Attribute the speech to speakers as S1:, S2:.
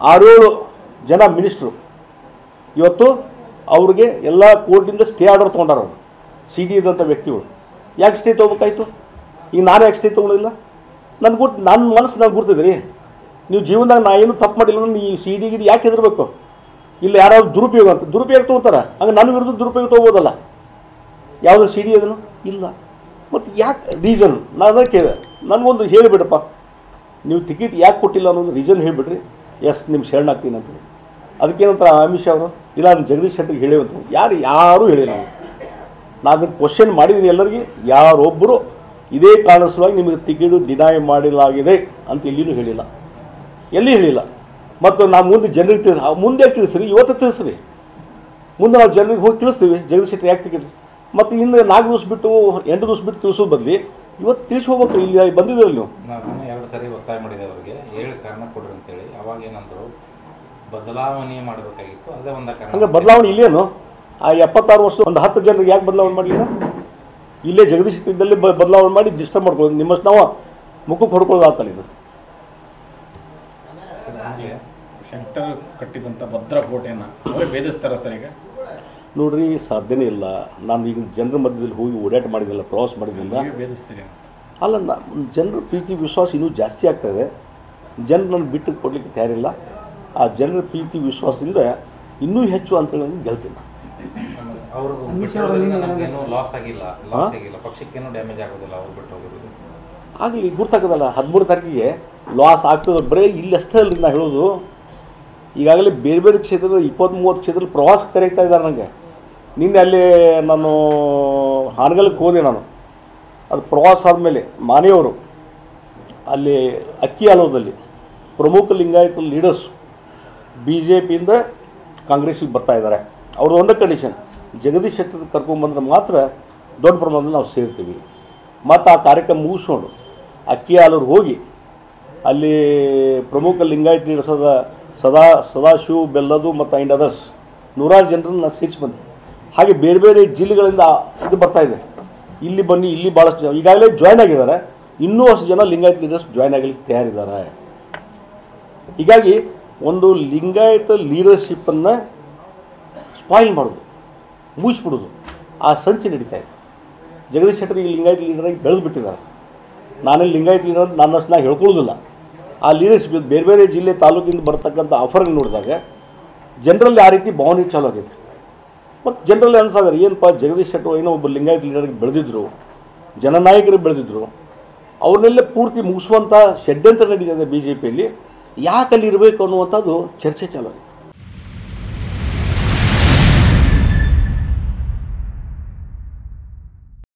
S1: ಆರೇಳು ಜನ ಮಿನಿಸ್ಟ್ರು ಇವತ್ತು ಅವ್ರಿಗೆ ಎಲ್ಲ ಕೋರ್ಟಿಂದ ಸ್ಟೇ ಆರ್ಡರ್ ತೊಗೊಂಡಾರ ಅವರು ಸಿ ಡಿ ಇದ್ದಂಥ ವ್ಯಕ್ತಿಗಳು ಯಾಕೆ ಸ್ಟೇ ತೊಗೋಬೇಕಾಯ್ತು ಈಗ ನಾನು ಯಾಕೆ ಸ್ಟೇ ತೊಗೊಳಿಲ್ಲ ನನ್ಗೆ ಗುರ್ತು ನನ್ನ ಮನಸ್ಸು ನನಗೆ ಗುರ್ತಿದೆ ರೀ ನೀವು ಜೀವನದಾಗ ನಾ ಏನು ತಪ್ಪು ಮಾಡಿಲ್ಲ ಅಂದ್ರೆ ನೀವು ಸಿ ಡಿ ಗಿಡಿ ಯಾಕೆ ಹೆದರ್ಬೇಕು ಇಲ್ಲ ಯಾರಾದ್ರು ದುರುಪಯೋಗ ಅಂತ ದುರುಪಯೋಗ ತೊಗೋತಾರೆ ಹಂಗೆ ನನ್ನ ವಿರುದ್ಧ ದುರುಪಯೋಗ ತೊಗೋಬೋದಲ್ಲ ಯಾವುದು ಸಿ ಡಿ ಅದನ್ನು ಇಲ್ಲ ಮತ್ತು ಯಾಕೆ ರೀಸನ್ ನಾನು ಅದಕ್ಕೆ ಕೇಳಿದೆ ನನಗೊಂದು ಹೇಳಿಬಿಡಪ್ಪ ನೀವು ಟಿಕೆಟ್ ಯಾಕೆ ಕೊಟ್ಟಿಲ್ಲ ಅನ್ನೋದು ರೀಸನ್ ಹೇಳಿಬಿಡ್ರಿ ಎಸ್ ನಿಮ್ಮ ಶರಣಾಗ್ತೀನಿ ಅಂತೀನಿ ಅದಕ್ಕೇನಂತಾರೆ ಅಮಿತ್ ಶಾ ಅವರು ಇಲ್ಲ ಅದನ್ನು ಜಗದೀಶ್ ಶೆಟ್ಟಿಗೆ ಹೇಳಿವಂತ ಯಾರು ಯಾರೂ ಹೇಳಿಲ್ಲ ಅವ್ರು. ನಾನು ಅದನ್ನು ಕ್ವಶನ್ ಮಾಡಿದ್ದೀನಿ ಎಲ್ಲರಿಗೆ ಯಾರೊಬ್ಬರು ಇದೇ ಕಾರಣ ಸಲುವಾಗಿ ನಿಮಗೆ ಟಿಕೆಟು ಡಿನೈ ಮಾಡಲಾಗಿದೆ ಅಂತ ಎಲ್ಲಿಯೂ ಹೇಳಿಲ್ಲ ಎಲ್ಲಿ ಹೇಳಿಲ್ಲ ಮತ್ತು ನಾವು ಮುಂದೆ ಜನರಿಗೆ ತಿಳಿಸ್ ಮುಂದೆ ಯಾಕೆ ತಿಳಿಸ್ರಿ ಇವತ್ತು ತಿಳಿಸ್ರಿ ಮುಂದೆ ನಾವು ಜನರಿಗೆ ಹೋಗಿ ತಿಳಿಸ್ತೀವಿ ಜಗದೀಶ್ ಶೆಟ್ಟಿ ಯಾಕೆ ಟಿಕೆಟ್ ಮತ್ತು ಇನ್ನು ನಾಲ್ಕು ದಿವಸ ಬಿಟ್ಟು ಎಂಟು ದಿವಸ ಬಿಟ್ಟು ತಿಳಿಸೋ ಬದಲಿ ಇವತ್ತು ತಿಳಿಸಿ ಹೋಗ್ಬೇಕು ಇಲ್ಲಿ ಬಂದಿದ್ದೀರಲ್ಲ ನೀವು
S2: ನಾನು ಎರಡು ಸರಿ ಒತ್ತಾಯ ಮಾಡಿದೆ ಅವರಿಗೆ ಹೇಳಿ ಕಾರಣ ಕೊಡ್ರಿ ಅಂತೇಳಿ ಅವಾಗ ಏನಂದ್ರು ಬದಲಾವಣೆ ಮಾಡಬೇಕಾಗಿತ್ತು ಅದೇ ಒಂದ ಕಾರಣ
S1: ಹಂಗೆ ಬದಲಾವಣೆ ಇಲ್ಲೇನು ಆ ಎಪ್ಪತ್ತಾರು ವರ್ಷ ಒಂದು ಹತ್ತು ಜನರಿಗೆ ಯಾಕೆ ಬದಲಾವಣೆ ಮಾಡಲಿಲ್ಲ ಇಲ್ಲೇ ಜಗದೀಶ್ ಇದ್ದಲ್ಲಿ ಬ ಬದಲಾವಣೆ ಮಾಡಿ ಡಿಸ್ಟರ್ಬ್ ಮಾಡ್ಕೊಳ್ಳೋದು ನಿಮ್ಮಷ್ಟು ನಾವು ಮುಖಕ್ಕೆ ಹೊಡ್ಕೊಳ್ಳೋದು ಆತಲ್ಲ ಇದು
S2: ಹಂಗೆ
S3: ಶಂಕರ್ ಕಟ್ಟಿದಂಥ ಭದ್ರಕೋಟೆಯನ್ನು ಅವರೇ ಭೇದಿಸ್ತಾರ ಸರ್ ಈಗ
S1: ನೋಡ್ರಿ ಸಾಧ್ಯನೇ ಇಲ್ಲ ನಾನು ಈಗ ಜನರ ಮಧ್ಯದಲ್ಲಿ ಹೋಗಿ ಓಡಾಟ ಮಾಡಿದ್ದಿಲ್ಲ ಪ್ರವಾಸ ಮಾಡಿದ್ದಿಲ್ಲ
S3: ನೀವೇ ಭೇದಿಸ್ತೀರಿ
S1: ಅಲ್ಲ ನಾ ಜನರ ಪ್ರೀತಿ ವಿಶ್ವಾಸ ಇನ್ನೂ ಜಾಸ್ತಿ ಆಗ್ತಾಯಿದೆ ಜನರು ನನ್ನ ಬಿಟ್ಟು ಕೊಡಲಿಕ್ಕೆ ತಯಾರಿಲ್ಲ ಆ ಜನರ ಪ್ರೀತಿ ವಿಶ್ವಾಸದಿಂದ ಇನ್ನೂ ಹೆಚ್ಚು ಅಂತೇಳಿ ಗೆಲ್ತೀನಿ ನಾನು.
S2: ಅವರು ಬಿಟ್ಟಿರೋದ್ರಿಂದ ನಮಗೇನು ಲಾಸ್ ಆಗಿಲ್ಲ ಲಾಸ್ ಆಗಿಲ್ಲ ಪಕ್ಷಕ್ಕೇನು ಡ್ಯಾಮೇಜ್ ಆಗೋದಿಲ್ಲ ಅವ್ರು ಬಿಟ್ಟು ಹೋಗೋದ್ರಿಂದ
S1: ಆಗಲಿ ಗುರ್ತಾಗೋದಲ್ಲ ಹದಿಮೂರು ತಾರೀಕಿಗೆ ಲಾಸ್ ಆಗ್ತದೆ ಬರೀ ಇಲ್ಲಿ ಅಷ್ಟೇ ಅಲ್ರಿ ನಾ ಹೇಳೋದು ಈಗಾಗಲೇ ಬೇರೆ ಬೇರೆ ಕ್ಷೇತ್ರದ ಇಪ್ಪತ್ತು ಮೂವತ್ತು ಕ್ಷೇತ್ರದಲ್ಲಿ ಪ್ರವಾಸ ಕರೀತಾ ಇದ್ದಾರೆ ನನಗೆ ನಿನ್ನೆ ಅಲ್ಲಿ ನಾನು ಹಾನಗಲಕ್ಕೆ ಹೋದೆ ನಾನು ಅದು ಪ್ರವಾಸ ಆದಮೇಲೆ ಮಾನೆಯವರು ಅಲ್ಲಿ ಅಕ್ಕಿ ಆಲೋದಲ್ಲಿ ಪ್ರಮುಖ ಲಿಂಗಾಯತ ಲೀಡರ್ಸ್ ಬಿ ಜೆ ಪಿಯಿಂದ ಕಾಂಗ್ರೆಸ್ಸಿಗೆ ಬರ್ತಾ ಇದ್ದಾರೆ ಅವ್ರದ್ದು ಒಂದೇ ಕಂಡೀಷನ್ ಜಗದೀಶ್ ಶೆಟ್ಟರ್ ಕರ್ಕೊಂಬಂದ್ರೆ ಮಾತ್ರ ದೊಡ್ಡ ಪ್ರಮಾಣದಲ್ಲಿ ನಾವು ಸೇರ್ತೀವಿ ಮತ್ತು ಆ ಕಾರ್ಯಕ್ರಮ ಮುಗಿಸ್ಕೊಂಡು ಅಕ್ಕಿ ಹಾಲೂರು ಹೋಗಿ ಅಲ್ಲಿ ಪ್ರಮುಖ ಲಿಂಗಾಯತ್ ಲೀಡರ್ಸಾದ ಸದಾ ಸದಾಶಿವ ಬೆಲ್ಲದು ಮತ್ತು ಐಂಡ್ ಅದರ್ಸ್ ನೂರಾರು ಜನರನ್ನು ನಾನು ಸೇರಿಸಿ ಬಂದೆ ಹಾಗೆ ಬೇರೆ ಬೇರೆ ಜಿಲ್ಲೆಗಳಿಂದ ಇದು ಬರ್ತಾ ಇದೆ ಇಲ್ಲಿ ಬನ್ನಿ ಇಲ್ಲಿ ಭಾಳಷ್ಟು ಜನ ಈಗಾಗಲೇ ಜಾಯ್ನ್ ಆಗಿದ್ದಾರೆ ಇನ್ನೂ ಅಷ್ಟು ಜನ ಲಿಂಗಾಯತ್ ಲೀಡರ್ಸ್ ಜಾಯ್ನ್ ಆಗಲಿಕ್ಕೆ ತಯಾರಿದ್ದಾರೆ ಹೀಗಾಗಿ ಒಂದು ಲಿಂಗಾಯತ ಲೀಡರ್ಶಿಪ್ಪನ್ನು ಸ್ಪಾಯಿಲ್ ಮಾಡೋದು ಮುಗಿಸ್ಬಿಡೋದು ಆ ಸಂಚು ನಡೀತಾ ಇದೆ ಜಗದೀಶ್ ಶೆಟ್ಟರ್ ಈಗ ಲಿಂಗಾಯತ್ ಲೀಡರಾಗಿ ಬೆಳೆದು ಬಿಟ್ಟಿದ್ದಾರೆ ನಾನೇ ಲಿಂಗಾಯತ್ ಲೀಡರ್ ಅಂತ ನನ್ನಷ್ಟು ನಾ ಹೇಳ್ಕೊಳ್ಳೋದಿಲ್ಲ ಆ ಲೀಡರ್ಶಿಪ್ ಬೇರೆ ಬೇರೆ ಜಿಲ್ಲೆ ತಾಲೂಕಿಂದ ಬರ್ತಕ್ಕಂಥ ಆಫರ್ ನೋಡಿದಾಗ ಜನರಲ್ಲಿ ಆ ರೀತಿ ಭಾವನೆ ಚಾಲು ಆಗಿದೆ ಮತ್ತು ಜನರಲ್ಲಿ ಅನ್ಸಾದ್ರೆ ಏನಪ್ಪ ಜಗದೀಶ್ ಶೆಟ್ಟರ್ ಏನೋ ಒಬ್ಬ ಲಿಂಗಾಯತ್ ಲೀಡರ್ಗೆ ಬೆಳೆದಿದ್ರು ಜನನಾಯಕರು ಬೆಳೆದಿದ್ರು ಅವ್ರನ್ನೆಲ್ಲ ಪೂರ್ತಿ ಮುಗಿಸುವಂಥ ಷಡ್ಯಂತ್ರ ನಡೀತದೆ ಬಿ ಜೆ ಪಿಯಲ್ಲಿ ಯಾಕೆ ಅಲ್ಲಿ ಇರಬೇಕು ಅನ್ನುವಂಥದ್ದು ಚರ್ಚೆ ಚಾಲು ಆಗಿದೆ